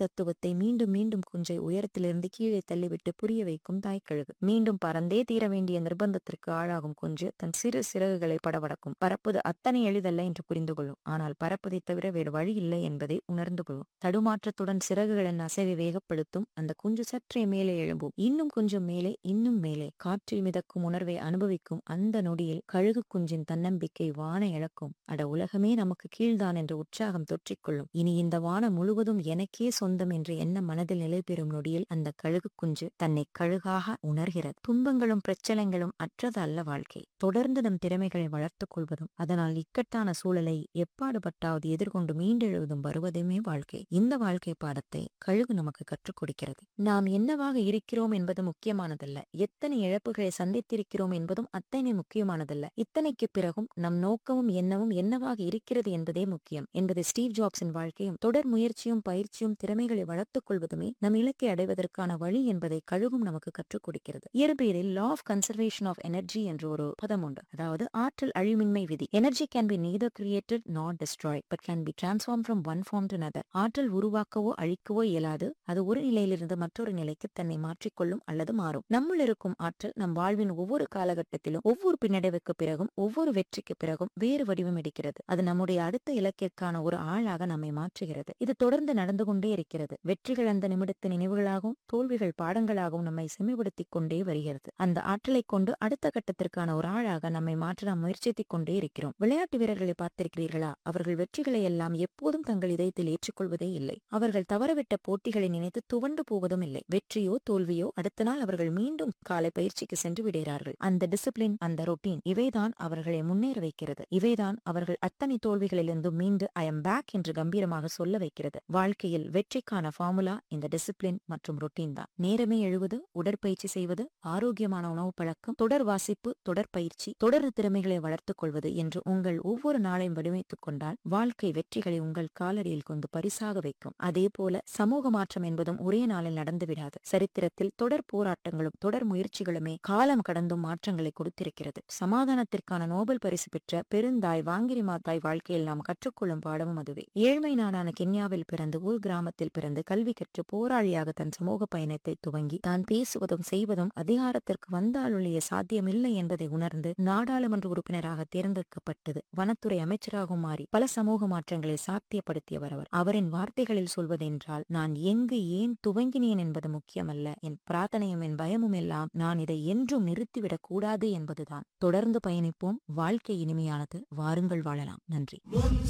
தத்துவத்தை மீண்டும் மீண்டும் குஞ்சை உயரத்திலிருந்து கீழே தள்ளிவிட்டு புரிய வைக்கும் தாய்க்கழுகு மீண்டும் பறந்தே தீர வேண்டிய நிர்பந்தத்திற்கு ஆளாகும் குஞ்சு தன் சிறு சிறகுகளை படபடக்கும் பறப்பது அத்தனை எளிதல்ல என்று புரிந்து கொள்ளும் ஆனால் பறப்பதை தவிர வேறு வழி இல்லை என்பதை உணர்ந்து கொள்ளும் தடுமாற்றத்துடன் சிறகுகளின் அசைவை வேகப்படுத்தும் அந்த குஞ்சு சற்றே மேலே எழும்பும் இன்னும் கொஞ்சம் மேலே இன்னும் மேலே காற்றில் மிதக்கும் உணர்வை அனுபவிக்கும் அந்த நொடியில் கழுகு குஞ்சின் தன்னம்பிக்கை வான இழக்கும் அட உலகமே நமக்கு கீழ்தான் என்ற உற்சாகம் தொற்றிக்கொள்ளும் இனி இந்த வானம் முழுவதும் எனக்கே சொந்தம் என்ற எண்ணம் மனதில் நிலை பெறும் நொடியில் அந்த கழுகு குஞ்சு தன்னை கழுகாக உணர்கிறது துன்பங்களும் பிரச்சனைகளும் அற்றது அல்ல வாழ்க்கை தொடர்ந்து நம் திறமைகளை வளர்த்துக் கொள்வதும் அதனால் இக்கட்டான சூழலை எப்பாடுபட்டாவது எதிர்கொண்டு மீண்டெழுவதும் வருவதுமே வாழ்க்கை இந்த வாழ்க்கை பாடத்தை கழுகு நமக்கு கற்றுக் கொடுக்கிறது நாம் என்னவாக இருக்கிறோம் என்பது முக்கியமானதல்ல எத்தனை இழப்புகளை சந்தித்திருக்கிறோம் என்பதும் அத்தனை முக்கியமானதல்ல இத்தனைக்கு பிறகும் நம் நோக்கமும் எண்ணமும் என்னவாக இருக்கிறது என்பதே முக்கியம் என்பது ஸ்டீவ் ஜாப்ஸின் வாழ்க்கையும் தொடர் முயற்சியும் பயிற்சியும் திறமைகளை வளர்த்துக் கொள்வதுமே நம் இலக்கை அடைவதற்கான வழி என்பதை கழுகும் நமக்கு கற்றுக் கொடுக்கிறது இயற்பியலில் law of conservation of energy என்ற ஒரு பதம் உண்டு அதாவது ஆற்றல் அழிமின்மை விதி energy can be neither created not destroy but can be transform from one form to another ஆற்றல் உருவாக்கவோ அழிக்கவோ இயலாது அது ஒரு நிலையிலிருந்து மற்றொரு நிலைக்கு தன்னை மாற்றிக்கொள்ளும் அல்லது மாறும் நம்முள் இருக்கும் ஆற்றல் நம் வாழ்வின் ஒவ்வொரு காலகட்டத்திலும் ஒவ்வொரு பின்னடைவுக்கு பிறகும் ஒவ்வொரு வெற்றிக்கு பிறகும் வேறு வடிவம் எடுக்கிறது அது நம்முடைய அடுத்த இலக்கிற்கான ஒரு ஆளாக நம்மை மாற்றுகிறது இது தொடர்ந்து நடந்து கொண்டே இருக்கிறது வெற்றிகள் அந்த நிமிடத்து நினைவுகளாகவும் தோல்விகள் பாடங்களாகவும் நம்மை செம்மைப்படுத்திக் கொண்டே வருகிறது அந்த ஆற்றலை கொண்டு அடுத்த கட்டத்திற்கான ஒரு ஆளாக நம்மை மாற்ற நாம் முயற்சித்துக் கொண்டே இருக்கிறோம் விளையாட்டு வீரர்களை பார்த்திருக்கிறீர்களா அவர்கள் வெற்றிகளை எல்லாம் எப்போதும் தங்கள் இதயத்தில் ஏற்றுக்கொள்வதே இல்லை அவர்கள் தவறவிட்ட போட்டிகளை நினைத்து துவண்டு போவதும் இல்லை வெற்றியோ தோல்வியோ அடுத்த நாள் அவர்கள் மீண்டும் காலை பயிற்சிக்கு சென்று விடுகிறார்கள் அந்த டிசிப்ளின் அந்த ரொட்டீன் இவைதான் அவர்களை முன்னேற வைக்கிறது இவைதான் அவர்கள் அத்தனை தோல்விகளிலிருந்து மீண்டு ஐ எம் பேக் என்று கம்பீரமாக சொல்ல வைக்கிறது வாழ்க்கையில் வெற்றிக்கான ஃபார்முலா இந்த டிசிப்ளின் மற்றும் ரொட்டீன் தான் நேரமே எழுவது உடற்பயிற்சி செய்வது ஆரோக்கியமான உணவு பழக்கம் தொடர் வாசிப்பு தொடர் பயிற்சி தொடர் திறமைகளை வளர்த்துக் கொள்வது என்று உங்கள் ஒவ்வொரு நாளையும் வடிவமைத்துக் கொண்டால் வாழ்க்கை வெற்றிகளை உங்கள் காலடியில் கொண்டு பரிசாக வைக்கும் அதே போல சமூக மாற்றம் என்பதும் ஒரே நாளில் நடந்து விடாது சரித்திரத்தில் தொடர் போராட்டங்களும் தொடர் முயற்சிகளுமே காலம் கடந்தும் மாற்றங்களை கொடுத்திருக்கிறது சமாதானத்திற்கான நோபல் பரிசு பெற்ற பெருந்தாய் வாங்கிரி மாதாய் வாழ்க்கையில் நாம் கற்றுக்கொள்ளும் பாடமும் அதுவே ஏழ்மை நாடான கென்யாவில் பிறந்து ஊர் கிராமத்தில் பிறந்து கல்வி கற்று போராளியாக தன் சமூக பயணத்தை துவங்கி தான் பேசுவதும் செய்வதும் அதிகாரத்திற்கு வந்தாலுடைய சாத்தியமில்லை என்பதை உணர்ந்து நாடாளுமன்ற உறுப்பினராக தேர்ந்தெடுக்கப்பட்டது வனத்துறை அமைச்சராகவும் மாறி பல சமூக மாற்றங்களை சாத்தியப்படுத்தியவர் அவர் அவரின் வார்த்தைகளில் சொல்வதென்றால் நான் எங்கு ஏன் துவங்கினேன் என்பது முக்கியமல்ல என் பிரார்த்தனையும் என் பயமும் எல்லாம் நான் இதை என்றும் நிறுத்திவிடக் கூடாது என்பதுதான் தொடர்ந்து பயணிப்போம் வாழ்க்கை இனிமையானது வாருங்கள் வாழலாம் நன்றி முன்